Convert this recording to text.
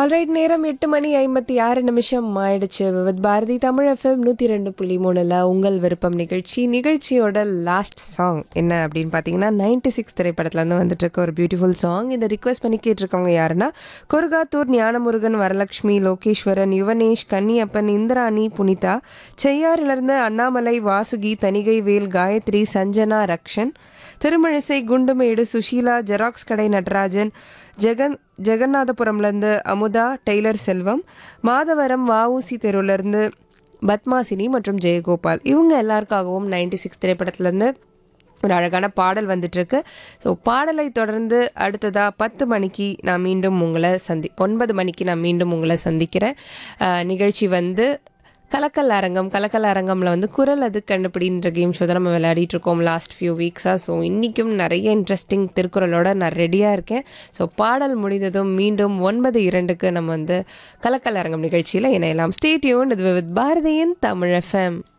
alright நேரம் எட்டு மணி ஐம்பத்தி ஆறு நிமிஷம் ஆயிடுச்சு வித் பாரதி தமிழ் எஃப்எம் நூற்றி ரெண்டு புள்ளி மூணில் உங்கள் விருப்பம் நிகழ்ச்சி நிகழ்ச்சியோட லாஸ்ட் சாங் என்ன அப்படின்னு பார்த்தீங்கன்னா நைன்டி சிக்ஸ் திரைப்படத்துலேருந்து வந்துட்டு இருக்க ஒரு பியூட்டிஃபுல் சாங் இந்த ரிக்வெஸ்ட் பண்ணி கேட்டிருக்கவங்க யாருன்னா கொருகாத்தூர் ஞானமுருகன் வரலட்சுமி லோகேஸ்வரன் யுவனேஷ் கன்னியப்பன் இந்திராணி புனிதா செய்யாறிலிருந்து அண்ணாமலை வாசுகி தனிகை வேல் காயத்ரி சஞ்சனா ரக்ஷன் திருமழிசை குண்டுமேடு சுஷீலா ஜெராக்ஸ் கடை நடராஜன் ஜெகன் ஜெகநாதபுரம்லேருந்து அமுதா டெய்லர் செல்வம் மாதவரம் வஉசி தெருவுலேருந்து பத்மாசினி மற்றும் ஜெயகோபால் இவங்க எல்லாருக்காகவும் நைன்டி சிக்ஸ் திரைப்படத்துலேருந்து ஒரு அழகான பாடல் வந்துட்டுருக்கு ஸோ பாடலை தொடர்ந்து அடுத்ததாக பத்து மணிக்கு நான் மீண்டும் உங்களை சந்தி ஒன்பது மணிக்கு நான் மீண்டும் உங்களை சந்திக்கிறேன் அஹ், நிகழ்ச்சி வந்து கலக்கல் அரங்கம் கலக்கல் அரங்கம்ல வந்து குரல் அது கண்டுபிடின்ற கேம் ஷோ தான் நம்ம விளையாடிட்டு இருக்கோம் லாஸ்ட் ஃபியூ வீக்ஸாக ஸோ இன்றைக்கும் நிறைய இன்ட்ரெஸ்டிங் திருக்குறளோட நான் ரெடியாக இருக்கேன் ஸோ பாடல் முடிந்ததும் மீண்டும் ஒன்பது இரண்டுக்கு நம்ம வந்து கலக்கல் அரங்கம் நிகழ்ச்சியில் இணையலாம் ஸ்டேட்யூன் இது வித் பாரதியின் தமிழ் எஃப்எம்